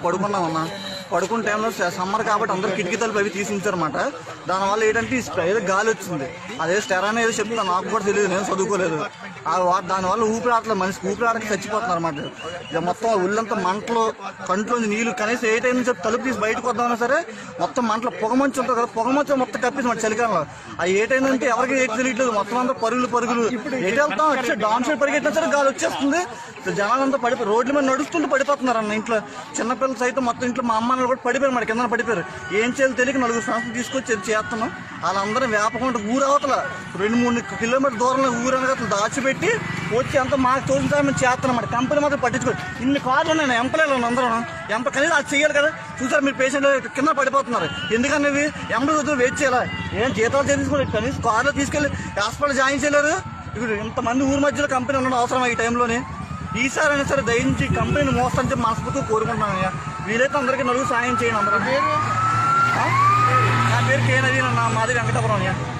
పడుకున్నామన్నా పడుకున్న టైంలో సమ్మర్ కాబట్టి అందరూ కిటికీ తలుపు అవి తీసి ఉంచారన్నమాట దానివల్ల ఏంటంటే ఈ స్ప్రే ఏదో గాలి వచ్చింది అదే స్టెరాన్ ఏదో చెప్తున్నా నాకు కూడా తెలియదు నేను చదువుకోలేదు ఆ వా- దానివల్ల ఊపిరాడట్లేదు మనిషికి ఊపిరాడక చచ్చిపోతున్నారు అన్నమాట ఇక మొత్తం ఆ ఒళ్ళంతా మంటలు కంట్లోంచి నీళ్లు కనీసం ఏ టైం నుంచి తలుపు తీసి బయటకు వద్దామన్నా సరే మొత్తం మంటలు పొగమంచు ఉంటుంది కదా పొగమంచు మొత్తం కప్పేసి మన చలికాలంలో ఆ ఏ టైం అంటే ఎవరికి ఏటి తెలియట్లేదు మొత్తం అంతా పరుగులు పరుగులు ఎటు వెళ్తాం వచ్చి డాన్ సైడ్ పరిగెట్టినా సరే గాలి వచ్చేస్తుంది జనాలంతా పడిపోయి రోడ్ల మీద నడుస్తుంటూ పడిపోతున్నారు అన్న ఇంట్లో చిన్నపిల్లలు సైతం మొత్తం ఇంట్లో మా అమ్మ నాన్నలు కూడా పడిపోయారు మన కింద పడిపోయారు ఏం చేయాలి తెలియక నలుగురు సంస్థలు తీసుకొచ్చి ఇది చేస్తున్నాం వాళ్ళందరం వేపకుండా ఊరు అవతల రెండు మూడు కిలోమీటర్ దూరంలో ఊరు అనగా దాచిపెట్టి వచ్చి అంతా మాకు తోచిన సాయం మేము చేస్తున్నాం మరి కంపెనీ మాత్రం పట్టించుకోండి ఇన్ని కార్లు ఉన్నాయి ఎంపలేదు అందరం ఎంప కనీసం అది చేయాలి కదా చూసారు మీరు పేషెంట్ కింద పడిపోతున్నారు ఎందుకని ఇవి ఎంపీ వద్దు వెయిట్ చేయాలా ఏం జీతాలు చేయించుకోలేదు కనీసం కార్లో తీసుకెళ్ళి హాస్పిటల్ జాయిన్ చేయలేరు ఇప్పుడు ఇంతమంది ఊరి మధ్యలో కంపెనీ ఉండడం అవసరం ఈ టైంలోనే ఈసారి అయినా సరే దయించి కంపెనీని మోస్తాను చెప్పి మనస్ఫూర్తిగా కోరుకుంటున్నాను అయ్యా వీలైతే అందరికీ నలుగురు సాయం చేయండి అందరూ ఆ? నా పేరు కే నవీన్ అన్న మాది వెంకటాపురం అయ్యా